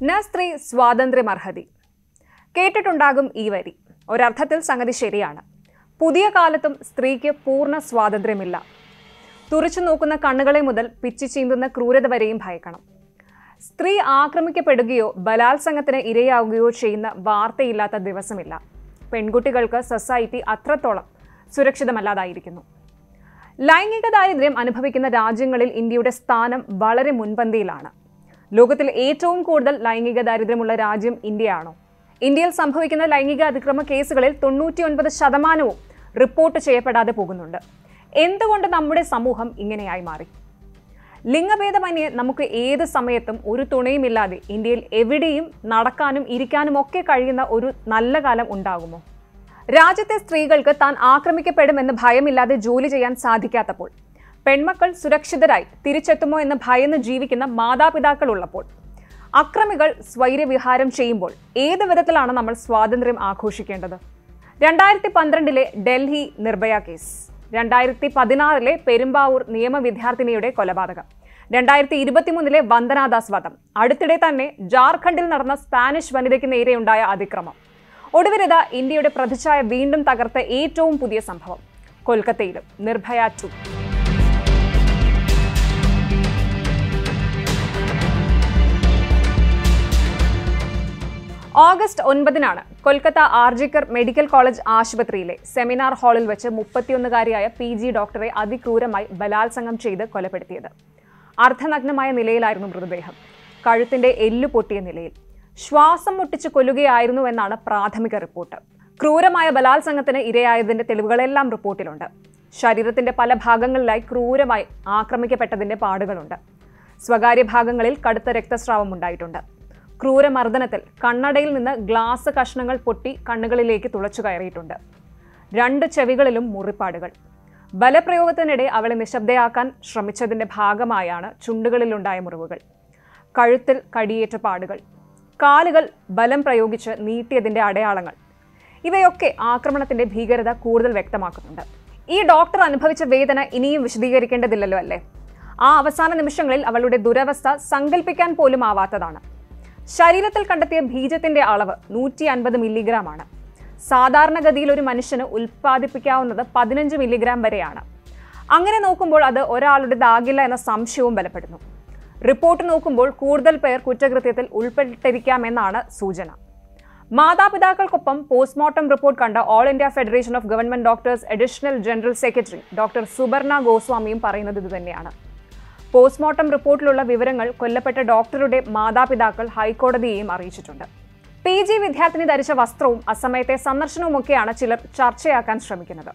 ന സ്ത്രീ സ്വാതന്ത്ര്യമർഹതി കേട്ടിട്ടുണ്ടാകും ഈ വരി ഒരർത്ഥത്തിൽ സംഗതി ശരിയാണ് പുതിയ കാലത്തും സ്ത്രീക്ക് പൂർണ്ണ സ്വാതന്ത്ര്യമില്ല തുറച്ചു നോക്കുന്ന കണ്ണുകളെ മുതൽ പിച്ചി ചീന്തുന്ന ക്രൂരത വരെയും ഭയക്കണം സ്ത്രീ ആക്രമിക്കപ്പെടുകയോ ബലാത്സംഗത്തിന് ഇരയാവുകയോ ചെയ്യുന്ന വാർത്തയില്ലാത്ത ദിവസമില്ല പെൺകുട്ടികൾക്ക് സൊസൈറ്റി അത്രത്തോളം സുരക്ഷിതമല്ലാതായിരിക്കുന്നു ലൈംഗിക ദാരിദ്ര്യം അനുഭവിക്കുന്ന രാജ്യങ്ങളിൽ ഇന്ത്യയുടെ സ്ഥാനം വളരെ മുൻപന്തിയിലാണ് ലോകത്തിൽ ഏറ്റവും കൂടുതൽ ലൈംഗിക ദാരിദ്ര്യമുള്ള രാജ്യം ഇന്ത്യയാണോ ഇന്ത്യയിൽ സംഭവിക്കുന്ന ലൈംഗിക അതിക്രമ കേസുകളിൽ തൊണ്ണൂറ്റിയൊൻപത് ശതമാനവും റിപ്പോർട്ട് ചെയ്യപ്പെടാതെ പോകുന്നുണ്ട് എന്തുകൊണ്ട് നമ്മുടെ സമൂഹം ഇങ്ങനെയായി മാറി ലിംഗഭേദമന്യേ നമുക്ക് ഏത് സമയത്തും ഒരു തുണയുമില്ലാതെ ഇന്ത്യയിൽ എവിടെയും നടക്കാനും ഇരിക്കാനും ഒക്കെ കഴിയുന്ന ഒരു നല്ല കാലം ഉണ്ടാകുമോ രാജ്യത്തെ സ്ത്രീകൾക്ക് താൻ ആക്രമിക്കപ്പെടുമെന്ന് ഭയമില്ലാതെ ജോലി ചെയ്യാൻ സാധിക്കാത്തപ്പോൾ പെൺമക്കൾ സുരക്ഷിതരായി തിരിച്ചെത്തുമോ എന്ന് ഭയന്ന് ജീവിക്കുന്ന മാതാപിതാക്കൾ ഉള്ളപ്പോൾ അക്രമികൾ സ്വൈര്യവിഹാരം ചെയ്യുമ്പോൾ ഏത് വിധത്തിലാണ് നമ്മൾ സ്വാതന്ത്ര്യം ആഘോഷിക്കേണ്ടത് രണ്ടായിരത്തി പന്ത്രണ്ടിലെ ഡൽഹി നിർഭയ കേസ് രണ്ടായിരത്തി പതിനാറിലെ പെരുമ്പാവൂർ നിയമ വിദ്യാർത്ഥിനിയുടെ കൊലപാതകം രണ്ടായിരത്തി ഇരുപത്തിമൂന്നിലെ വന്ദനാദാസ് വധം അടുത്തിടെ തന്നെ ജാർഖണ്ഡിൽ നടന്ന സ്പാനിഷ് വനിതയ്ക്ക് നേരെയുണ്ടായ അതിക്രമം ഒടുവിലിത ഇന്ത്യയുടെ പ്രതിച്ഛായ വീണ്ടും തകർത്ത ഏറ്റവും പുതിയ സംഭവം കൊൽക്കത്തയിലും നിർഭയ ടു ഓഗസ്റ്റ് ഒൻപതിനാണ് കൊൽക്കത്ത ആർജിക്കർ മെഡിക്കൽ കോളേജ് ആശുപത്രിയിലെ സെമിനാർ ഹാളിൽ വെച്ച് മുപ്പത്തിയൊന്നുകാരിയായ പി ജി ഡോക്ടറെ അതിക്രൂരമായി ബലാത്സംഗം ചെയ്ത് കൊലപ്പെടുത്തിയത് അർദ്ധനഗ്നമായ നിലയിലായിരുന്നു മൃതദേഹം കഴുത്തിന്റെ എല്ലു പൊട്ടിയ നിലയിൽ ശ്വാസം മുട്ടിച്ച് കൊല്ലുകയായിരുന്നുവെന്നാണ് പ്രാഥമിക റിപ്പോർട്ട് ക്രൂരമായ ബലാത്സംഗത്തിന് ഇരയായതിന്റെ തെളിവുകളെല്ലാം റിപ്പോർട്ടിലുണ്ട് ശരീരത്തിന്റെ പല ഭാഗങ്ങളിലായി ക്രൂരമായി ആക്രമിക്കപ്പെട്ടതിന്റെ പാടുകളുണ്ട് സ്വകാര്യ ഭാഗങ്ങളിൽ കടുത്ത രക്തസ്രാവം ഉണ്ടായിട്ടുണ്ട് ക്രൂരമർദ്ദനത്തിൽ കണ്ണടയിൽ നിന്ന് ഗ്ലാസ് കഷ്ണങ്ങൾ പൊട്ടി കണ്ണുകളിലേക്ക് തുളച്ചു കയറിയിട്ടുണ്ട് രണ്ട് ചെവികളിലും മുറിപ്പാടുകൾ ബലപ്രയോഗത്തിനിടെ അവളെ നിശബ്ദയാക്കാൻ ശ്രമിച്ചതിന്റെ ഭാഗമായാണ് ചുണ്ടുകളിലുണ്ടായ മുറിവുകൾ കഴുത്തിൽ കടിയേറ്റ പാടുകൾ കാലുകൾ ബലം പ്രയോഗിച്ച് നീട്ടിയതിന്റെ അടയാളങ്ങൾ ഇവയൊക്കെ ആക്രമണത്തിന്റെ ഭീകരത കൂടുതൽ വ്യക്തമാക്കുന്നുണ്ട് ഈ ഡോക്ടർ അനുഭവിച്ച വേദന ഇനിയും വിശദീകരിക്കേണ്ടതില്ലല്ലോ അല്ലേ ആ അവസാന നിമിഷങ്ങളിൽ അവളുടെ ദുരവസ്ഥ സങ്കല്പിക്കാൻ പോലും ആവാത്തതാണ് ശരീരത്തിൽ കണ്ടെത്തിയ ബീജത്തിന്റെ അളവ് നൂറ്റി അൻപത് മില്ലിഗ്രാം ആണ് സാധാരണഗതിയിൽ ഒരു മനുഷ്യന് ഉൽപ്പാദിപ്പിക്കാവുന്നത് പതിനഞ്ച് മില്ലിഗ്രാം വരെയാണ് അങ്ങനെ നോക്കുമ്പോൾ അത് ഒരാളുടേതാകില്ല എന്ന സംശയവും ബലപ്പെടുന്നു റിപ്പോർട്ട് നോക്കുമ്പോൾ കൂടുതൽ പേർ കുറ്റകൃത്യത്തിൽ ഉൾപ്പെട്ടിരിക്കാമെന്നാണ് സൂചന മാതാപിതാക്കൾക്കൊപ്പം പോസ്റ്റ്മോർട്ടം റിപ്പോർട്ട് കണ്ട all India federation of government doctors additional general secretary doctor Subarna ഗോസ്വാമിയും പറയുന്നത് ഇതുതന്നെയാണ് പോസ്റ്റ്മോർട്ടം റിപ്പോർട്ടിലുള്ള വിവരങ്ങൾ കൊല്ലപ്പെട്ട ഡോക്ടറുടെ മാതാപിതാക്കൾ ഹൈക്കോടതിയെയും അറിയിച്ചിട്ടുണ്ട് പി ജി വിദ്യാർത്ഥിനി ധരിച്ച വസ്ത്രവും അസമയത്തെ സന്ദർശനവുമൊക്കെയാണ് ചിലർ ചർച്ചയാക്കാൻ ശ്രമിക്കുന്നത്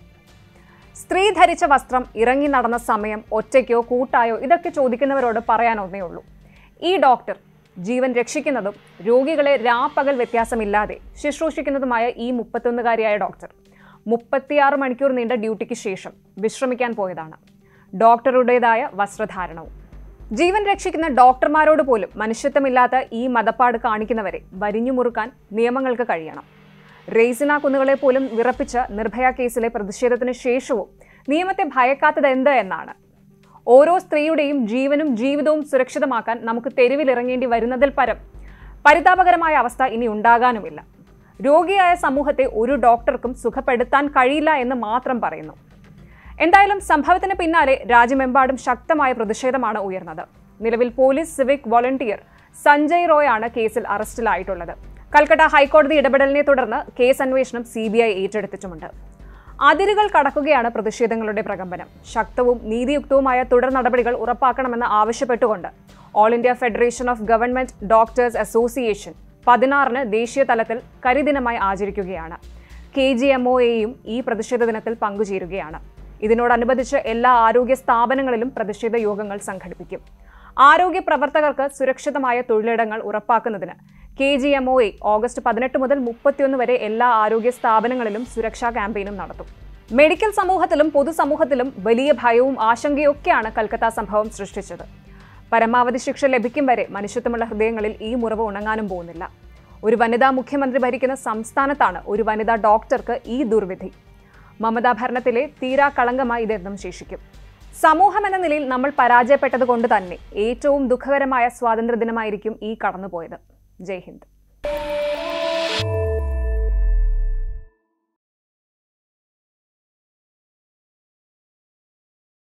സ്ത്രീ ധരിച്ച വസ്ത്രം ഇറങ്ങി നടന്ന സമയം ഒറ്റയ്ക്കോ കൂട്ടായോ ഇതൊക്കെ ചോദിക്കുന്നവരോട് പറയാൻ ഒന്നേ ഉള്ളൂ ഈ ഡോക്ടർ ജീവൻ രക്ഷിക്കുന്നതും രോഗികളെ രാപ്പകൽ വ്യത്യാസമില്ലാതെ ശുശ്രൂഷിക്കുന്നതുമായ ഈ മുപ്പത്തൊന്നുകാരിയായ ഡോക്ടർ മുപ്പത്തിയാറ് മണിക്കൂർ നീണ്ട ഡ്യൂട്ടിക്ക് ശേഷം വിശ്രമിക്കാൻ പോയതാണ് ഡോക്ടറുടേതായ വസ്ത്രധാരണവും ജീവൻ രക്ഷിക്കുന്ന ഡോക്ടർമാരോട് പോലും മനുഷ്യത്വമില്ലാത്ത ഈ മതപ്പാട് കാണിക്കുന്നവരെ വരിഞ്ഞു മുറുക്കാൻ നിയമങ്ങൾക്ക് കഴിയണം റെയ്സിന കുന്നുകളെ പോലും വിറപ്പിച്ച നിർഭയ കേസിലെ പ്രതിഷേധത്തിന് ശേഷവും നിയമത്തെ ഭയക്കാത്തത് എന്ത് എന്നാണ് ഓരോ സ്ത്രീയുടെയും ജീവനും ജീവിതവും സുരക്ഷിതമാക്കാൻ നമുക്ക് തെരുവിലിറങ്ങേണ്ടി വരുന്നതിൽ പരം പരിതാപകരമായ അവസ്ഥ ഇനി ഉണ്ടാകാനുമില്ല രോഗിയായ സമൂഹത്തെ ഒരു ഡോക്ടർക്കും സുഖപ്പെടുത്താൻ കഴിയില്ല എന്ന് മാത്രം പറയുന്നു എന്തായാലും സംഭവത്തിന് പിന്നാലെ രാജ്യമെമ്പാടും ശക്തമായ പ്രതിഷേധമാണ് ഉയർന്നത് നിലവിൽ police civic volunteer Sanjay Roy ആണ് കേസിൽ അറസ്റ്റിലായിട്ടുള്ളത് കൽക്കട്ട ഹൈക്കോടതി ഇടപെടലിനെ തുടർന്ന് കേസ് അന്വേഷണം സി ബി ഐ ഏറ്റെടുത്തിട്ടുമുണ്ട് അതിരുകൾ കടക്കുകയാണ് പ്രതിഷേധങ്ങളുടെ പ്രകമ്പനം ശക്തവും നീതിയുക്തവുമായ തുടർ നടപടികൾ ഉറപ്പാക്കണമെന്ന് ആവശ്യപ്പെട്ടുകൊണ്ട് all India federation of government doctors association പതിനാറിന് ദേശീയ തലത്തിൽ കരിദിനമായി ആചരിക്കുകയാണ് കെ ജി എം ഒ എയും ഈ പ്രതിഷേധ ദിനത്തിൽ പങ്കുചേരുകയാണ് ഇതിനോടനുബന്ധിച്ച് എല്ലാ ആരോഗ്യ സ്ഥാപനങ്ങളിലും പ്രതിഷേധ യോഗങ്ങൾ സംഘടിപ്പിക്കും ആരോഗ്യ പ്രവർത്തകർക്ക് സുരക്ഷിതമായ തൊഴിലിടങ്ങൾ ഉറപ്പാക്കുന്നതിന് K G M O A August പതിനെട്ട് മുതൽ മുപ്പത്തിയൊന്ന് വരെ എല്ലാ ആരോഗ്യ സ്ഥാപനങ്ങളിലും സുരക്ഷാ ക്യാമ്പയിനും നടത്തും മെഡിക്കൽ സമൂഹത്തിലും പൊതുസമൂഹത്തിലും വലിയ ഭയവും ആശങ്കയൊക്കെയാണ് കൽക്കത്ത സംഭവം സൃഷ്ടിച്ചത് പരമാവധി ശിക്ഷ ലഭിക്കും വരെ മനുഷ്യത്വമുള്ള ഹൃദയങ്ങളിൽ ഈ മുറിവ് ഉണങ്ങാനും പോകുന്നില്ല ഒരു വനിതാ മുഖ്യമന്ത്രി ഭരിക്കുന്ന സംസ്ഥാനത്താണ് ഒരു വനിതാ ഡോക്ടർക്ക് ഈ ദുർവിധി മമതാ ഭരണത്തിലെ തീരാ കളങ്കമായി ഇതെന്നും ശേഷിക്കും സമൂഹം എന്ന നിലയിൽ നമ്മൾ പരാജയപ്പെട്ടത് കൊണ്ട് തന്നെ ഏറ്റവും ദുഃഖകരമായ സ്വാതന്ത്ര്യ ദിനമായിരിക്കും ഈ കടന്നുപോയത് ജയ് ഹിന്ദ്